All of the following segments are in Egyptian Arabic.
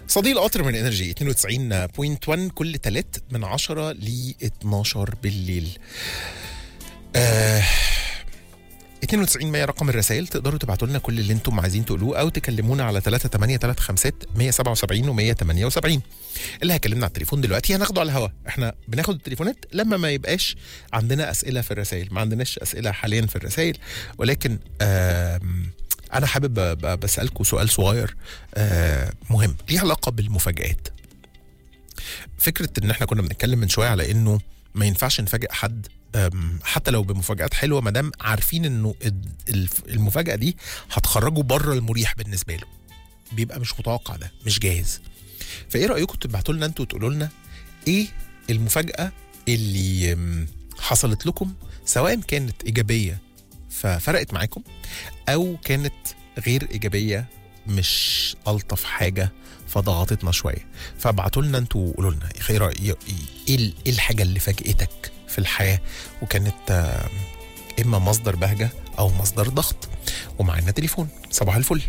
صديق القطر من انرجي 92.1 كل تلات من 10 ل 12 بالليل آه 92 100 رقم الرسائل تقدروا تبعتوا لنا كل اللي انتم عايزين تقولوه او تكلمونا على 3835 177 و 178 اللي هيكلمنا على التليفون دلوقتي هناخده على الهوا احنا بناخد التليفونات لما ما يبقاش عندنا اسئله في الرسائل ما عندناش اسئله حاليا في الرسائل ولكن آم انا حابب ب- ب- بسالكم سؤال صغير آه مهم ليه علاقه بالمفاجآت فكره ان احنا كنا بنتكلم من شويه على انه ما ينفعش نفاجئ حد أم، حتى لو بمفاجآت حلوه ما دام عارفين انه الد- الف- المفاجاه دي هتخرجه بره المريح بالنسبه له بيبقى مش متوقع ده مش جاهز فايه رايكم تبعتوا لنا انتوا وتقولوا لنا ايه المفاجاه اللي أم، حصلت لكم سواء كانت ايجابيه ففرقت معاكم او كانت غير ايجابيه مش الطف حاجه فضغطتنا شويه فابعتوا لنا انتوا وقولوا لنا يا خير ايه ال- إيه الحاجه اللي فاجئتك في الحياه وكانت آه، اما مصدر بهجه او مصدر ضغط ومعانا تليفون صباح الفل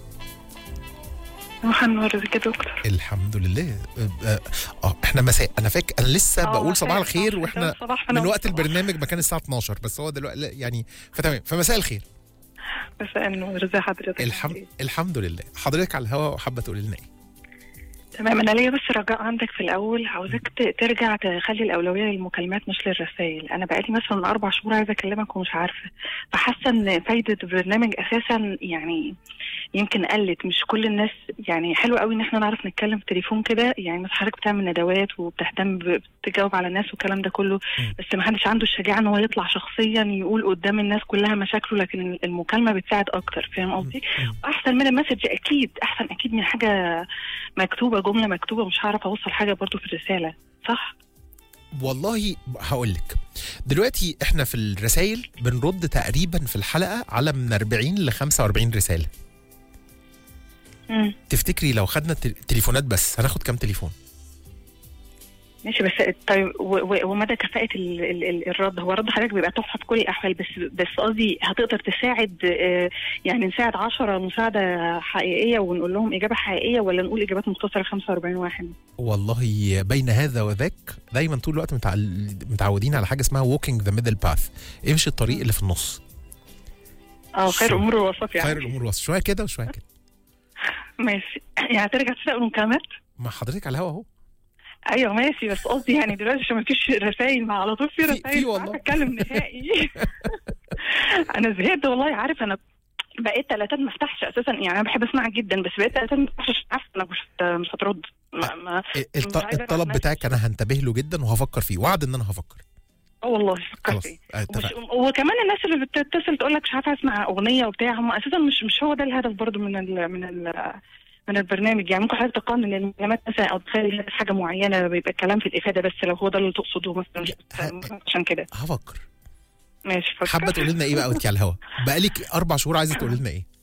صباح النور ازيك يا دكتور الحمد لله اه آه، احنا مساء انا فاكر انا لسه آه، بقول صباح مساء. الخير صباح. واحنا صباح من أنا وقت صباح. البرنامج ما كان الساعه 12 بس هو دلوقتي لا، يعني فتمام فمساء الخير مساء النور ازي حضرتك الحمد الحمد لله حضرتك على الهواء وحابه تقولي لنا ايه تمام انا ليا بس رجاء عندك في الاول عاوزاك ت- ترجع تخلي الاولويه للمكالمات مش للرسائل انا بقالي مثلا اربع شهور عايزه اكلمك ومش عارفه فحاسه ان فايده البرنامج اساسا يعني يمكن قلت مش كل الناس يعني حلو قوي ان احنا نعرف نتكلم في تليفون كده يعني مثلا حضرتك بتعمل ندوات وبتهتم ب- بتجاوب على الناس والكلام ده كله مم. بس ما حدش عنده الشجاعه ان هو يطلع شخصيا يقول قدام الناس كلها مشاكله لكن المكالمه بتساعد اكتر فاهم قصدي؟ مم. احسن من المسج اكيد احسن اكيد من حاجه مكتوبه جمله مكتوبه مش هعرف اوصل حاجه برضو في الرساله صح والله هقول لك دلوقتي احنا في الرسائل بنرد تقريبا في الحلقه على من 40 ل 45 رساله مم. تفتكري لو خدنا التل- تليفونات بس هناخد كام تليفون ماشي بس طيب و- و- ومدى كفاءه ال ال ال الرد هو رد حضرتك بيبقى تحفه في كل الاحوال بس بس قصدي هتقدر تساعد آه، يعني نساعد 10 مساعده حقيقيه ونقول لهم اجابه حقيقيه ولا نقول اجابات مختصره 45 واحد والله بين هذا وذاك دايما طول الوقت متع... متعودين على حاجه اسمها walking the middle path امشي الطريق اللي في النص اه خير شو- امور الوسط يعني خير الامور وسط شويه كده وشويه كده ماشي يعني ترجع تسال المكالمات ما حضرتك على الهوا اهو ايوه ماشي بس قصدي يعني دلوقتي عشان ما فيش رسايل ما على طول في في- رسايل في والله. مش عارفة اتكلم نهائي انا زهقت والله عارف انا بقيت تلاتات ما افتحش اساسا يعني انا بحب اسمعك جدا بس بقيت تلاتات ما افتحش عشان عارفه انك مش هت- مش هترد ما ما الط... مش عايزة الطلب أتعب بتاعك انا هنتبه له جدا وهفكر فيه وعد ان انا هفكر اه والله فكر خلاص فيه آه، ومش اتفقنا وكمان الناس اللي بتتصل تقول لك مش عارفه اسمع اغنيه وبتاع هم اساسا مش مش هو ده الهدف برضو من ال من ال من البرنامج يعني ممكن حضرتك تقنن المكالمات مثلا او تخلي الناس حاجه معينه بيبقى الكلام في الافاده بس لو هو ده اللي تقصده مثلا مش ه- عشان كده هفكر ماشي فكر حابه تقولي لنا ايه بقى وانت على الهوا بقالك اربع شهور عايزه تقولي لنا ايه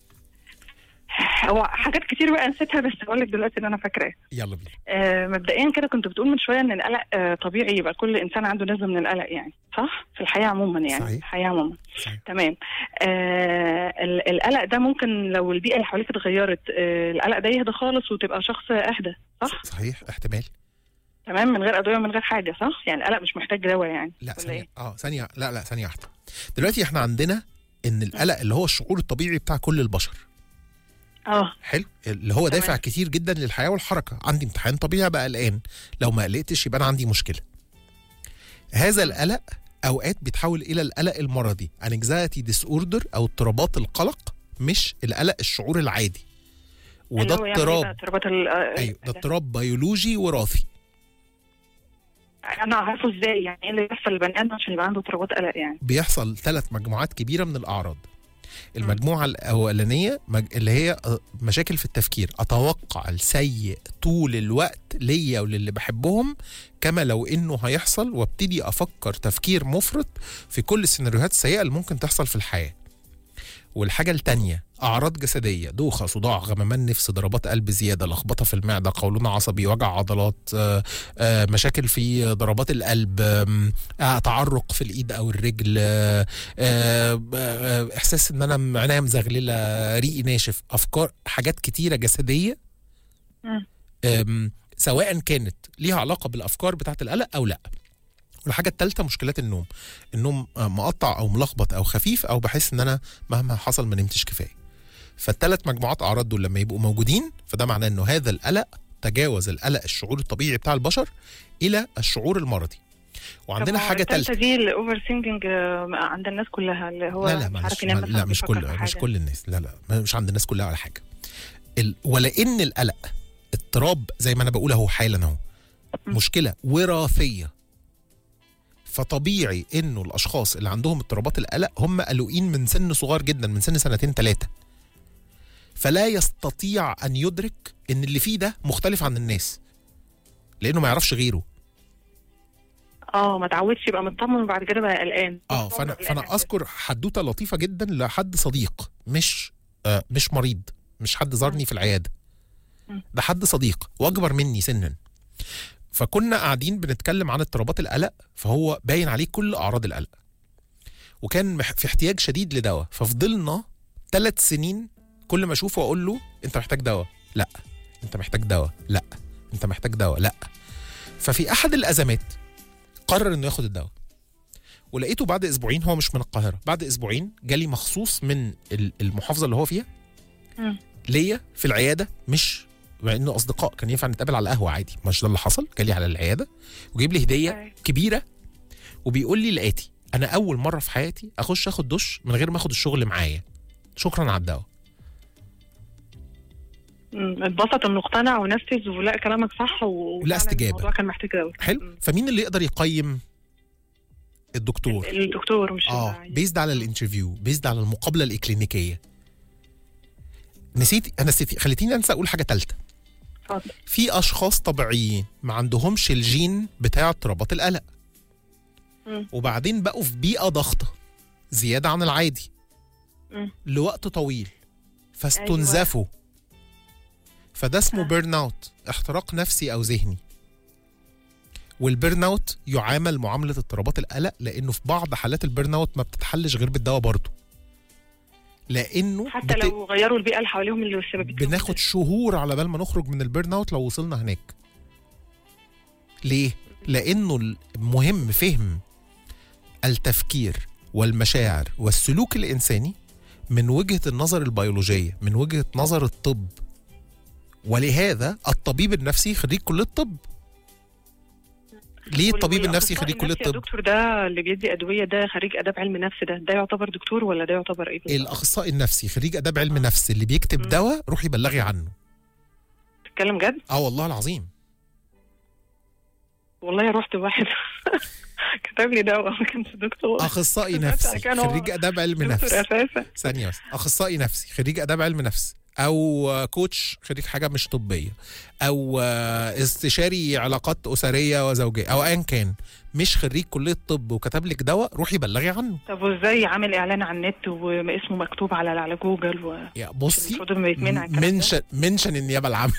هو حاجات كتير بقى نسيتها بس هقول لك دلوقتي ان انا فاكراها يلا بينا آه مبدئيا كده كنت بتقول من شويه ان القلق آه طبيعي يبقى كل انسان عنده نسبه من القلق يعني صح في الحياه عموما يعني صحيح. الحياه عموما صحيح تمام آه ال- القلق ده ممكن لو البيئه اللي حواليك اتغيرت آه القلق ده يهدى خالص وتبقى شخص اهدى صح صحيح احتمال تمام من غير ادويه من غير حاجه صح يعني القلق مش محتاج دواء يعني لا ولا ثانيه إيه؟ اه ثانيه لا لا ثانيه واحده دلوقتي احنا عندنا ان القلق اللي هو الشعور الطبيعي بتاع كل البشر اه حلو اللي هو تمام. دافع كتير جدا للحياه والحركه عندي امتحان طبيعي بقى قلقان لو ما قلقتش يبقى انا عندي مشكله هذا القلق اوقات بيتحول الى القلق المرضي anxiety disorder او اضطرابات القلق مش القلق الشعور العادي وده اللي هو يعني إيه بقى اضطراب اضطرابات ال- آه، ايوه ده ده. اضطراب بيولوجي وراثي انا اعرفه ازاي يعني ايه اللي بيحصل للبني ادم عشان يبقى عنده اضطرابات قلق يعني بيحصل ثلاث مجموعات كبيره من الاعراض المجموعه الاولانيه مج... اللي هي آه، مشاكل في التفكير اتوقع السيء طول الوقت ليا وللي بحبهم كما لو انه هيحصل وابتدي افكر تفكير مفرط في كل السيناريوهات السيئه اللي ممكن تحصل في الحياه والحاجة التانية أعراض جسدية دوخة صداع غممان نفس ضربات قلب زيادة لخبطة في المعدة قولون عصبي وجع عضلات آه، آه، مشاكل في ضربات القلب آم، آه، تعرق في الإيد أو الرجل آه، آه، آه، إحساس إن أنا عينيا مزغللة ريقي ناشف أفكار حاجات كتيرة جسدية مم. أم، سواء كانت ليها علاقه بالافكار بتاعه القلق او لا والحاجه الثالثه مشكلات النوم النوم آه، مقطع او ملخبط او خفيف او بحس ان انا مهما حصل ما نمتش كفايه فالثلاث مجموعات اعراض دول لما يبقوا موجودين فده معناه انه هذا القلق تجاوز القلق الشعور الطبيعي بتاع البشر الى الشعور المرضي وعندنا طب حاجه التالتة ثالثه دي الاوفر سينكينج عند الناس كلها اللي هو لا لا مش معلش عارف ينام ما- مثلا لا مش بيفكر كل في مش حاجة. كل الناس لا لا مش عند الناس كلها ولا حاجه ال... ولان القلق اضطراب زي ما انا بقول اهو حالا اهو مشكله وراثيه فطبيعي انه الاشخاص اللي عندهم اضطرابات القلق هم قلقين من سن صغير جدا من سن سنتين ثلاثه فلا يستطيع ان يدرك ان اللي فيه ده مختلف عن الناس لانه ما يعرفش غيره اه ما تعودش يبقى مطمن وبعد كده بقى قلقان اه فانا فانا اذكر حدوته لطيفه جدا لحد صديق مش آه مش مريض مش حد زارني في العياده مم. ده حد صديق واكبر مني سنا فكنا قاعدين بنتكلم عن اضطرابات القلق فهو باين عليه كل اعراض القلق وكان مح- في احتياج شديد لدواء ففضلنا ثلاث سنين كل ما اشوفه اقول له انت محتاج دواء لا انت محتاج دواء لا انت محتاج دواء لا ففي احد الازمات قرر انه ياخد الدواء ولقيته بعد اسبوعين هو مش من القاهره بعد اسبوعين جالي مخصوص من ال- المحافظه اللي هو فيها مم. ليا في العياده مش مع انه اصدقاء كان ينفع نتقابل على القهوه عادي مش ده اللي حصل جالي على العياده وجيب لي هديه أيوة. كبيره وبيقول لي لقيتي انا اول مره في حياتي اخش اخد دش من غير ما اخد الشغل معايا شكرا على الدواء مم. اتبسط انه اقتنع ونفذ ولا كلامك صح و- وفعلاً استجابة. الموضوع كان محتاج دواء حلو مم. فمين اللي يقدر يقيم الدكتور الدكتور مش اه العيان. بيزد على الانترفيو بيزد على المقابله الاكلينيكيه نسيت انا نسيت خليتيني انسى اقول حاجه ثالثه اتفضل في اشخاص طبيعيين ما عندهمش الجين بتاع اضطرابات القلق مم. وبعدين بقوا في بيئه ضغطه زياده عن العادي مم. لوقت طويل فاستنزفوا فده اسمه آه. بيرن اوت احتراق نفسي او ذهني والبيرن اوت يعامل معامله اضطرابات القلق لانه في بعض حالات البيرن اوت ما بتتحلش غير بالدواء برضه لانه حتى بت- لو غيروا البيئه اللي حواليهم اللي سببت لهم بناخد شهور على بال ما نخرج من البيرن اوت لو وصلنا هناك ليه لانه المهم فهم التفكير والمشاعر والسلوك الانساني من وجهه النظر البيولوجيه من وجهه نظر الطب ولهذا الطبيب النفسي خريج كليه الطب ليه وال- الطبيب النفسي والأخصائي خريج كليه النفسي يا الطب دكتور ده اللي بيدي ادويه ده خريج اداب علم نفس ده ده يعتبر دكتور ولا ده يعتبر ايه بالظبط؟ الاخصائي النفسي خريج اداب علم نفس اللي بيكتب مم. دواء روحي بلغي عنه بتتكلم جد اه والله العظيم والله رحت واحد كتب لي دواء ما كانش دكتور اخصائي بس نفسي كان هو خريج اداب علم دكتور نفس اساسا ثانيه بس اخصائي نفسي خريج اداب علم نفس او كوتش خريج حاجه مش طبيه او استشاري علاقات اسريه وزوجيه او ايا كان مش خريج كليه طب وكتب لك دواء روحي بلغي عنه طب وازاي عامل اعلان على النت واسمه مكتوب على على جوجل و يا بصي المفروض انه يتمنع الكلام ده؟ منشن منشن النيابه العامه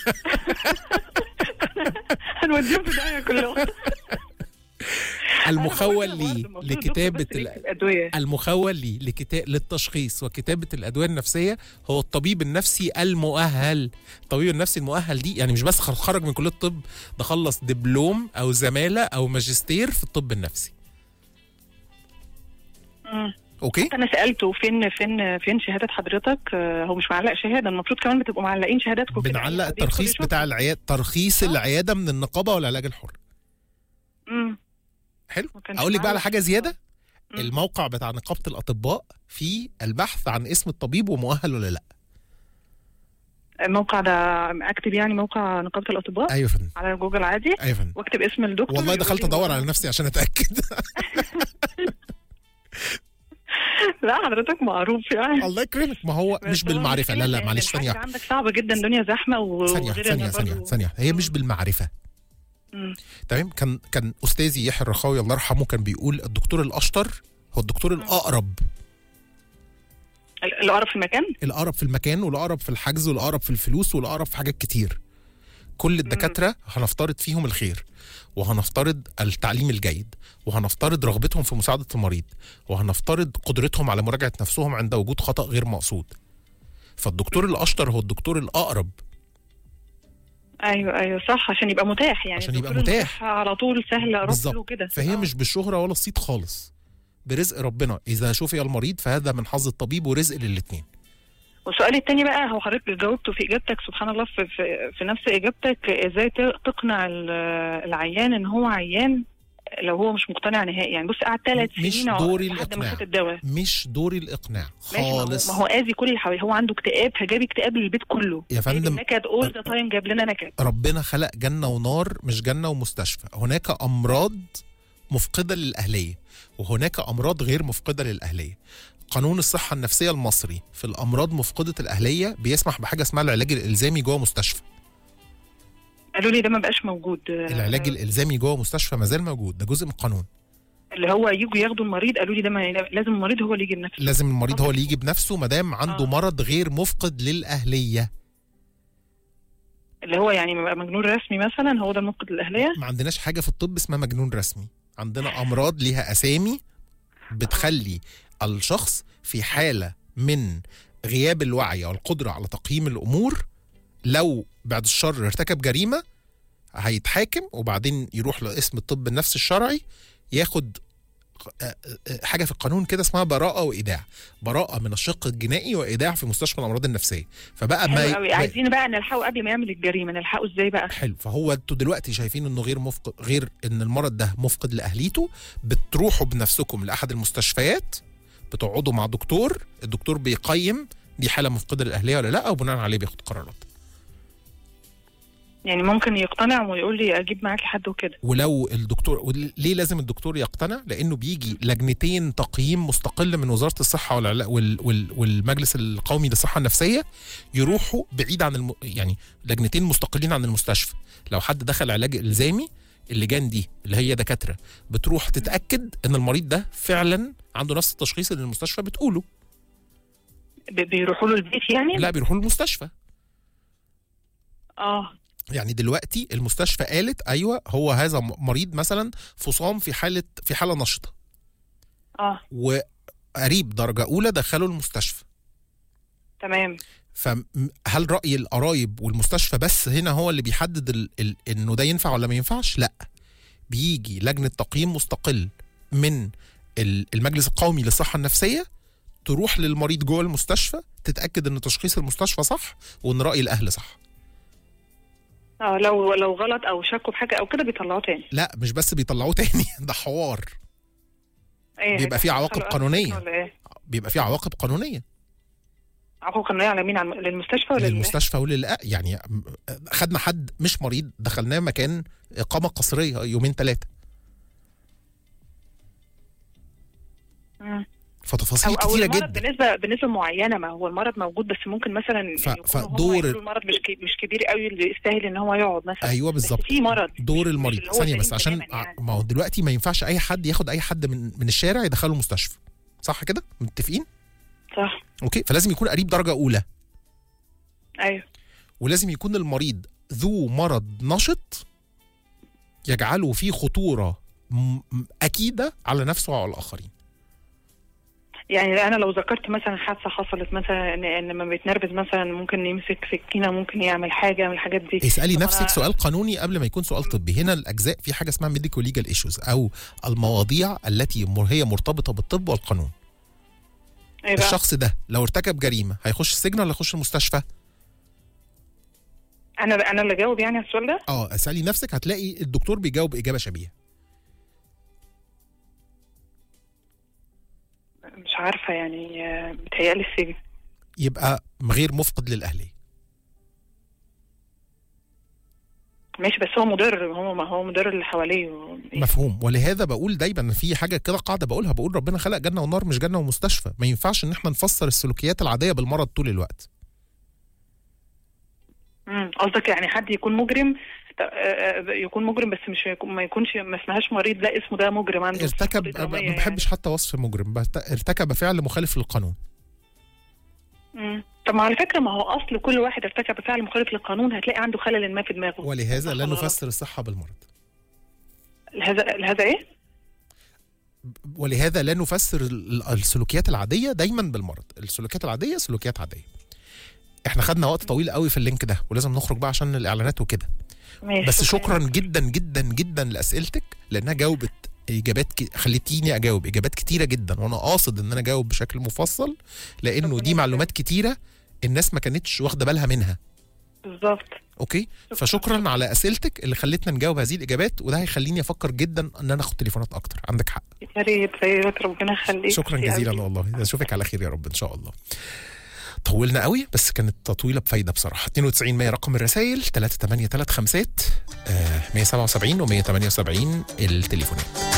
هنوديهم في داهيه كلهم المخول أنا لي برضه المفروض الدكتور لكتابه بس ال- يكتب ادويه المخول لي لكتاب للتشخيص وكتابه الادويه النفسيه هو الطبيب النفسي المؤهل الطبيب النفسي المؤهل دي يعني مش بس خر- خرج من كليه الطب ده خلص دبلوم او زماله او ماجستير في الطب النفسي مم. اوكي انا سالته فين فين فين شهاده حضرتك آه، هو مش معلق شهاده المفروض كمان بتبقوا معلقين شهاداتكم كده. بنعلق يعني الترخيص يدخل بتاع يشوف. العياده ترخيص آه. العياده من النقابه والعلاج الحر مم. حلو ما كانش اقول لك بقى على معلق. حاجه زياده مم. الموقع بتاع نقابه الاطباء فيه البحث عن اسم الطبيب ومؤهل ولا لا الموقع ده اكتب يعني موقع نقابه الاطباء ايوه يا فندم على جوجل عادي ايوه يا فندم واكتب اسم الدكتور والله يقول دخلت لي ادور هو- على نفسي عشان اتاكد لا حضرتك معروف يعني الله يكرمك ما هو بس مش هو بالمعرفه لا لا المشكلة إن معلش الحاجة ثانيه عندك صعبه جدا الدنيا زحمه و- ثانيه وغير ثانيه إن ثانيه برضه- ثانيه هي مش بالمعرفه مم. تمام كان كان استاذي يحيى الرخاوي الله يرحمه كان بيقول الدكتور الاشطر هو الدكتور الاقرب ال- الاقرب في المكان الاقرب في المكان والاقرب في الحجز والاقرب في الفلوس والاقرب في حاجات كتير كل الدكاتره هنفترض فيهم الخير وهنفترض التعليم الجيد وهنفترض رغبتهم في مساعده المريض وهنفترض قدرتهم على مراجعه نفسهم عند وجود خطا غير مقصود فالدكتور الاشطر هو الدكتور الاقرب ايوه ايوه صح عشان يبقى متاح يعني عشان يبقى الدكتور متاح. المتاح على طول سهل اروح بالظبط. له كده فهي آه. مش بالشهره ولا الصيت خالص برزق ربنا اذا شفي المريض فهذا من حظ الطبيب ورزق للاثنين والسؤال التاني بقى هو حضرتك جاوبته في اجابتك سبحان الله في, في, في نفس اجابتك ازاي ت- تقنع ال- العيان ان هو عيان لو هو مش مقتنع نهائي يعني بص قعد ثلاث مش سنين دوري لحد ما الإقناع. خد الدواء مش دوري الاقناع ماشي ما هو- خالص ما هو اذي كل اللي حواليه هو عنده اكتئاب فجاب اكتئاب للبيت كله يا فندم، جايب نكد اول ذا تايم جاب لنا نكد ربنا خلق جنة ونار مش جنة ومستشفى هناك أمراض مفقدة للأهلية وهناك أمراض غير مفقدة للأهلية قانون الصحة النفسية المصري في الأمراض مفقدة الأهلية بيسمح بحاجة اسمها العلاج الإلزامي جوه مستشفى قالوا لي ده ما بقاش موجود العلاج الإلزامي جوه مستشفى ما زال موجود ده جزء من القانون اللي هو يجوا ياخدوا المريض قالوا لي ده ما لازم المريض هو اللي يجي بنفسه لازم المريض هو اللي يجي بنفسه ما دام عنده آه. مرض غير مفقد للأهلية اللي هو يعني مجنون رسمي مثلا هو ده المفقد للاهليه ما عندناش حاجة في الطب اسمها مجنون رسمي عندنا أمراض ليها أسامي بتخلي الشخص في حالة من غياب الوعي أو القدرة على تقييم الأمور لو بعد الشر ارتكب جريمة هيتحاكم وبعدين يروح لاسم الطب النفسي الشرعي ياخد آه، آه، حاجة في القانون كده اسمها براءة وإيداع براءة من الشق الجنائي وإيداع في مستشفى الأمراض النفسية فبقى ما حلو قوي ما- عايزين بقى نلحقه قبل ما يعمل الجريمه نلحقه ازاي بقى حلو فهو انتوا دلوقتي شايفين انه غير مفقد غير ان المرض ده مفقد لاهليته بتروحوا بنفسكم لاحد المستشفيات بتقعدوا مع دكتور الدكتور بيقيم دي حاله مفقده للاهليه ولا لا وبناء عليه بياخد قرارات يعني ممكن يقتنع ويقول لي اجيب معاكي حد وكده ولو الدكتور ول- ليه لازم الدكتور يقتنع لانه بيجي لجنتين تقييم مستقل من وزاره الصحه والعلا- وال وال والمجلس القومي للصحه النفسيه يروحوا بعيد عن الم... يعني لجنتين مستقلين عن المستشفى لو حد دخل علاج الزامي اللجان دي اللي هي دكاتره بتروح تتاكد ان المريض ده فعلا عنده نفس التشخيص اللي المستشفى بتقوله ب- بيروحوا له البيت يعني لا بيروحوا له المستشفى اه يعني دلوقتي المستشفى قالت ايوه هو هذا م- مريض مثلا فصام في حاله في حاله نشطه اه وقريب درجه اولى دخله المستشفى تمام فهل راي القرايب والمستشفى بس هنا هو اللي بيحدد ال ال انه ده ينفع ولا ما ينفعش لا بيجي لجنه تقييم مستقل من ال- المجلس القومي للصحه النفسيه تروح للمريض جوه المستشفى تتاكد ان تشخيص المستشفى صح وان راي الاهل صح اه لو لو غلط او شكوا في حاجه او كده بيطلعوه تاني لا مش بس بيطلعوه تاني ده حوار ايه بيبقى فيه عواقب خلوا قانونية. ولا ايه بيبقى فيه عواقب قانونيه عواقب قانونيه على مين على الم- للمستشفى ولا لله؟ للمستشفى وللأ يعني خدنا حد مش مريض دخلناه مكان اقامه قصريه يومين ثلاثه مم. فتفاصيل او او كتيره المرض جدا بنسبه بنسبه معينه ما هو المرض موجود بس ممكن مثلا ف- يكونوا هم فدور- يقولوا المرض مش كي- مش كبير قوي اللي يستاهل ان هو يقعد مثلا ايوه بالظبط بس في مرض دور مش- مش المريض اللي هو ثانيه بس سليم عشان تماماً يعني. ما هو دلوقتي ما ينفعش اي حد ياخد اي حد من من الشارع يدخله المستشفى صح كده متفقين صح اوكي فلازم يكون قريب درجه اولى ايوه ولازم يكون المريض ذو مرض نشط يجعله في خطوره م- م- اكيده على نفسه وعلى الاخرين يعني انا لو ذكرت مثلا حادثه حصلت مثلا ان ان لما بيتنرفز مثلا ممكن يمسك سكينه ممكن يعمل حاجه من الحاجات دي اسالي طب نفسك أنا- سؤال قانوني قبل ما يكون سؤال طبي هنا الاجزاء في حاجه اسمها ميديكو ليجال ايشوز او المواضيع التي مر- هي مرتبطه بالطب والقانون ايه بقى؟ الشخص ده لو ارتكب جريمه هيخش السجن ولا يخش المستشفى انا انا اللي جاوب يعني على السؤال ده اه اسالي نفسك هتلاقي الدكتور بيجاوب اجابه شبيهه مش عارفه يعني آه، بتهيألي السجن يبقى غير مفقد للاهليه ماشي بس هو مضر هو ما هو مضر اللي حواليه مفهوم ولهذا بقول دايما في حاجه كده قاعده بقولها بقول ربنا خلق جنه ونار مش جنه ومستشفى ما ينفعش ان احنا نفسر السلوكيات العاديه بالمرض طول الوقت مم. قصدك يعني حد يكون مجرم ت- آه، آه، يكون مجرم بس مش يكون ما يكونش ما اسمهاش مريض لا اسمه ده مجرم عنده ارتكب صفات ما إجرامية بحبش حتى وصف مجرم بت- ارتكب فعل مخالف للقانون يعني. مم. طب ما على فكره ما هو اصل كل واحد ارتكب فعل مخالف للقانون هتلاقي عنده خلل ما في دماغه ولهذا لا صح ولا غلط؟ نفسر الصحه بالمرض هذا هذا ايه؟ ولهذا لا نفسر ال- السلوكيات العاديه دايما بالمرض السلوكيات العاديه سلوكيات عاديه احنا خدنا وقت طويل قوي في اللينك ده ولازم نخرج بقى عشان الاعلانات وكده ماشي بس شكرا جدا جدا جدا لاسئلتك لانها جاوبت اجابات ك... خليتيني اجاوب اجابات كتيره جدا وانا قاصد ان انا اجاوب بشكل مفصل لانه ربنا دي معلومات كتيره الناس ما كانتش واخده بالها منها بالظبط اوكي فشكرا على اسئلتك اللي خلتنا نجاوب هذه الاجابات وده هيخليني افكر جدا ان انا اخد تليفونات اكتر عندك حق يا ريت يا ريت ربنا يخليك شكرا يا جزيلا قلبي. والله اشوفك على خير يا رب ان شاء الله طولنا قوي بس كانت تطويله بفايده بصراحه 92 100 رقم الرسائل 383 خمسات آه 177 و 178 التليفونات